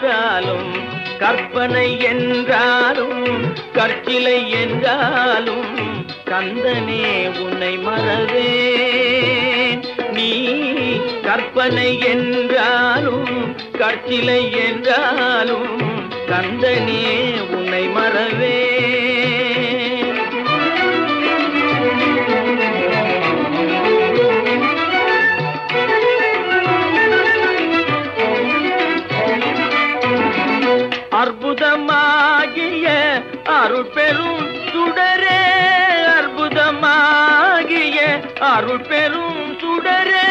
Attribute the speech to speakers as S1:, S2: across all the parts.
S1: என்றாலும் கற்பனை என்றாலும் கற்சிலை என்றாலும் கந்தனே உன்னை மறவேன் நீ கற்பனை என்றாலும் கற்சிலை என்றாலும் கந்தனே உன்னை மறவேன் அற்புதமாகிய அருள் பெரும் சுடரே அற்புதமாகிய அருள் பெரும் சுடரே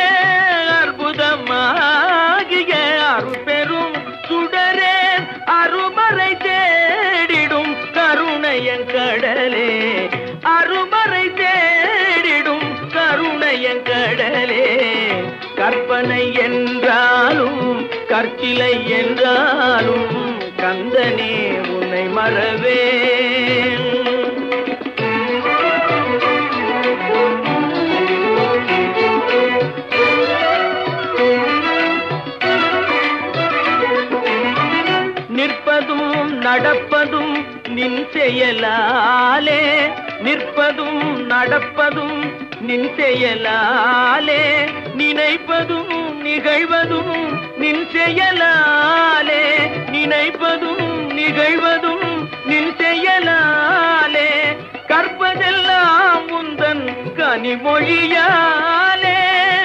S1: அற்புதமாகிய அருள் பெரும் சுடரே அருமறை தேடிடும் கருணையன் கடலே அருமறை தேடிடும் கருணையன் கடலே கற்பனை என்றாலும் கற்சிலை என்றாலும் கந்தனே உன்னை மறவேன் நிற்பதும் நடப்பதும் நின் செயலாலே நிற்பதும் நடப்பதும் நின் செயலாலே நினைப்பதும் நிகழ்வதும் நின் செயலாலே நினைப்பதும் நிகழ்வதும் நின் செயலாலே கற்பதெல்லாம் உந்தன் கனிமொழியாலே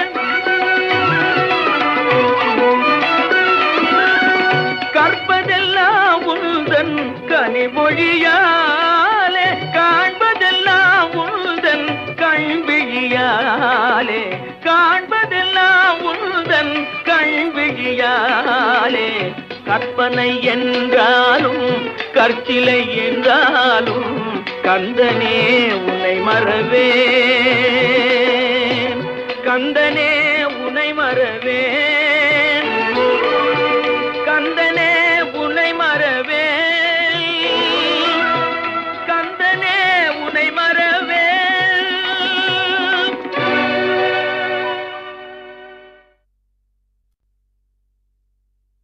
S1: கற்பதெல்லாம் உந்தன் கனிமொழியாலே காண்பதெல்லாம் உந்தன் கண்விழியாலே காண்பதெல்லாம் உந்தன் கண்விழியாலே கற்பனை என்றாலும் கற்சிலை என்றாலும் கந்தனே உன்னை மறவேன் கந்தனே